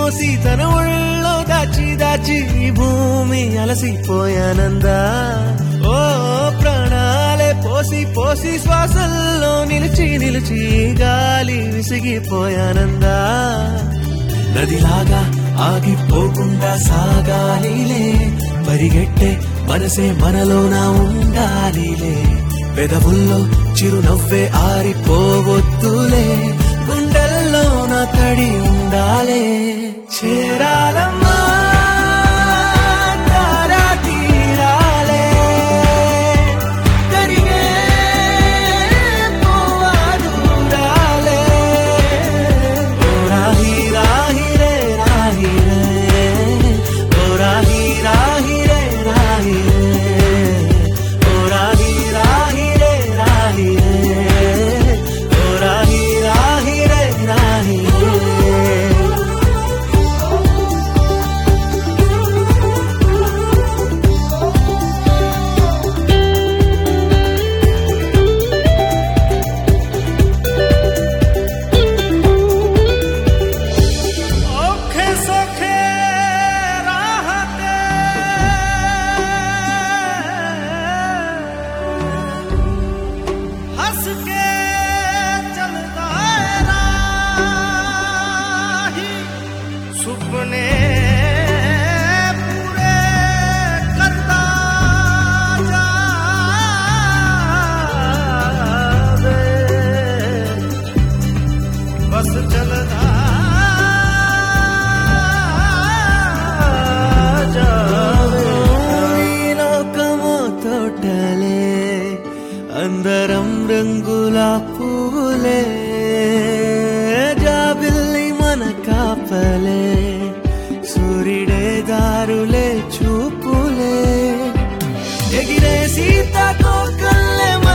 మోసి తన ఒళ్ళో దాచి దాచి ఈ భూమి అలసిపోయానందా ఓ ప్రాణాలే పోసి పోసి శ్వాసల్లో నిలిచి నిలిచి ఈ గాలి విసిగిపోయానందా నదిలాగా ఆగిపోకుండా సాగాలిలే పరిగెట్టే మనసే మనలోన ఉండాలిలే పెదవుల్లో చిరునవ్వే ఆరిపోవద్దులే గుండెల్లో నా తడి ఉండాలే చేరాలమ్మా తారా తీరాలే కరిగే పోవా దూరాలే ఓ రాహి రాహి రే రాహి రే ఓ రాహి రాహి రే రాహి రే ఓ రాహి రాహి రే రాహి రే ఓ రాహి రాహి రే రాహి రే ਔਖੇ ਸੋਖੇ ਰਾਹ ਤੇ ਹੱਸ ਕੇ ਚੱਲਦਾ ਏ ਰਾਹੀ ਸੁਪਨੇ ਪੂਰੇ ਕਰਦਾ ਜਾਵੇ ਬਸ ਚੱਲਦਾ జావే లోకము తోటలే అందరం రంగుల పూలే జాబిల్లి మన కాపలే సూర్యుడే దారులే చూపులే ఎగిరే సీతాకోకల్లే